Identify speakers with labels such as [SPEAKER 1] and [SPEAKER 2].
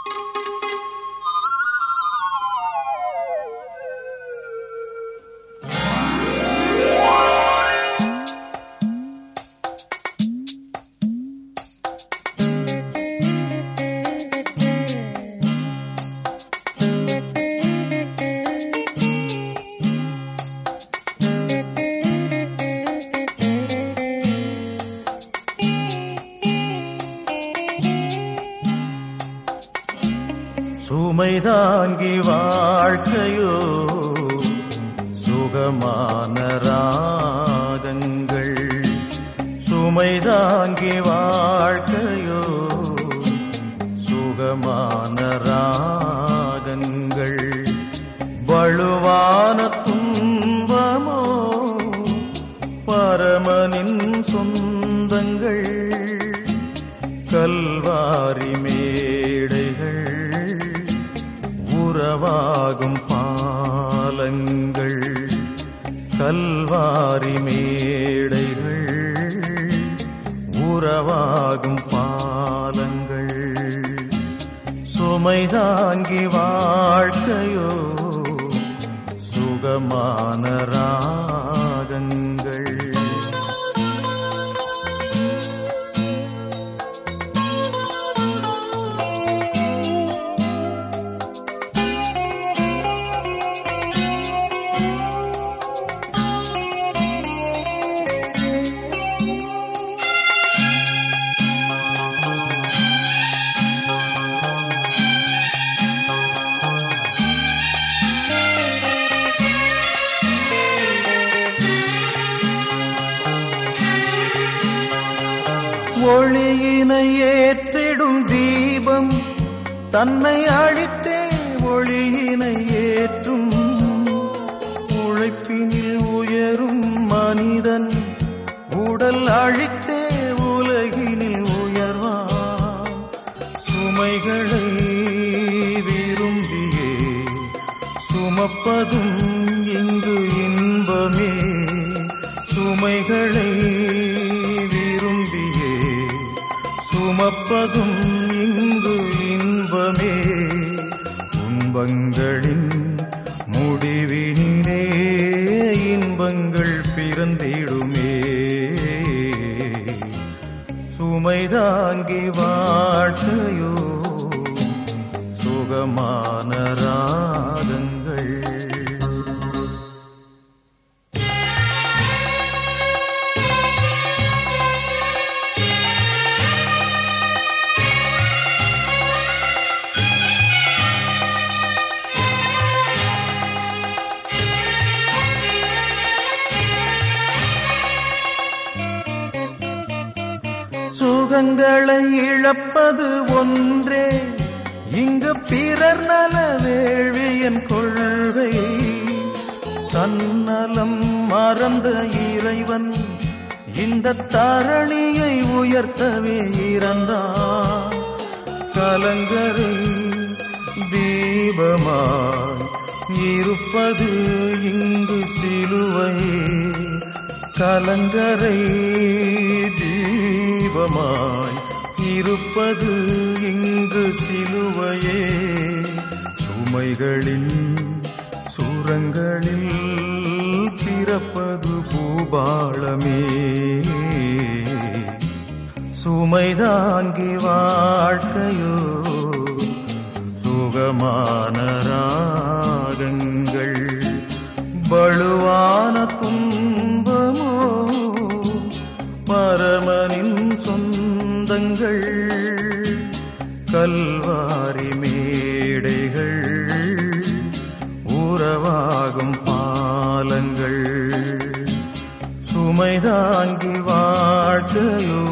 [SPEAKER 1] சுமை தாங்கி வாழ்க்கையோ சுகமான ராகங்கள் சுமை தாங்கி வாழ்க்கையோ சுகமான ராகங்கள் வலுவான துன்பமோ பரமனின் சொந்தங்கள் கல்வாரி மேடைகள் உறவாகும் பாலங்கள் கல்வாரி மேடைகள் உறவாகும் பாலங்கள் சுமை தாங்கி வாழ்க்கையோ சுகமான ராகங்கள் ஒளியினை ஏற்றிடும் தீபம் தன்னை அழித்தே ஒளியினை ஏற்றும் உழைப்பினில் உயரும் மனிதன் உடல் அழித்தே உலகினில் உயர்வான் சுமைகளை விரும்பியே சுமப்பதும் இங்கு இன்பமே சுமைகளை விரும்பியே சுமப்பதும் இங்கு இன்பமே துன்பங்களின் முடிவினிலே இன்பங்கள் பிறந்திடுமே சுமை தாங்கி வாழ்க்கையோ சுகமான ராகங்கள் சுகங்களை இழப்பது ஒன்றே இங்கு பிறர் நல வேள்வியன் கொள்கை தன்னலம் மறந்த இறைவன் இந்த தரணியை உயர்த்தவே இறந்தான் கலங்கரை தீபமாய் இருப்பது இங்கு சிலுவையே கலங்கரை தீபமாய் இருப்பது இங்கு சிலுவையே சுமைகளின் சுரங்களில் பிறப்பது பூபாளமே சுமை தாங்கி வாழ்க்கையோ சுகமான ராகங்கள் பழுவான துன்பமோ பரமனின் சொந்தங்கள் கல்வாரி மேடைகள் உறவாகும் பாலங்கள் சுமை தாங்கி வாழ்க்கையோ